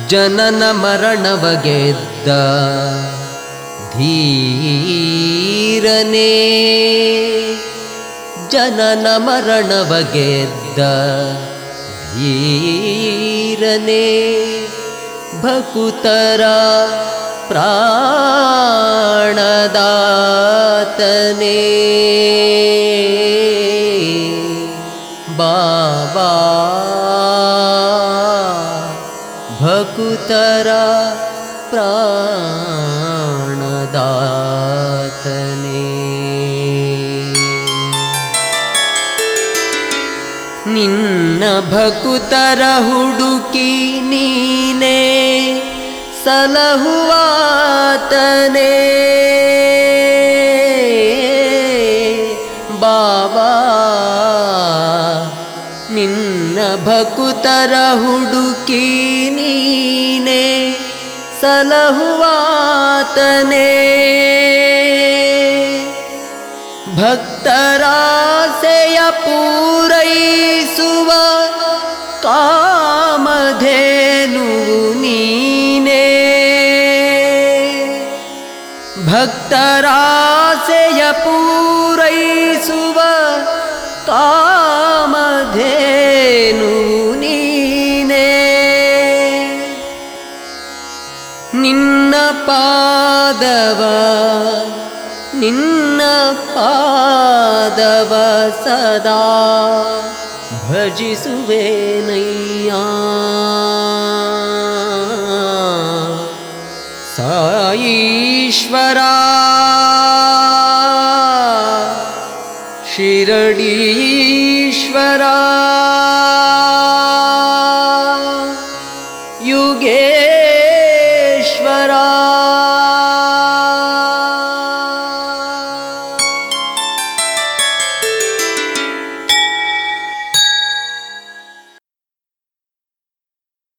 ಜನನ ಮರಣವ ಗೆದ್ದ ಧೀರನೇ ಜನನ ಮರಣವ ಗೆದ್ದ ಧೀರನೇ ಭಕುತರ ಪ್ರಾಣದಾತನೇ ಬಾಬಾ ಭಕುತರ ಪ್ರಾಣದಾತನೇ ನಿನ್ನ ಭಕುತರ ಹುಡುಕಿ ನೀನೇ ಸಲಹುವಾತನೇ ಬಾಬಾ ನಿನ್ನ ಭಕುತರ ಹುಡುಕಿ ನೀನೇ ಸಲಹುವಾತನೇ ಭಕ್ತರಾಸೆಯ ಪೂರೈಸುವ ಕಾಮಧೇನು ನೀನೇ ಭಕ್ತರಾಸೆಯ ಪೂರೈಸುವ ಕಾಮಧೇನು ನೀನೇ ನಿನ್ನ ಪಾದವ ನಿನ್ನ ಪಾದವ ಸದಾ ಭಜಿಸುವೇನಯ್ಯ ಸಾಯೀಶ್ವರ ಶಿರಡೀಶ್ವರ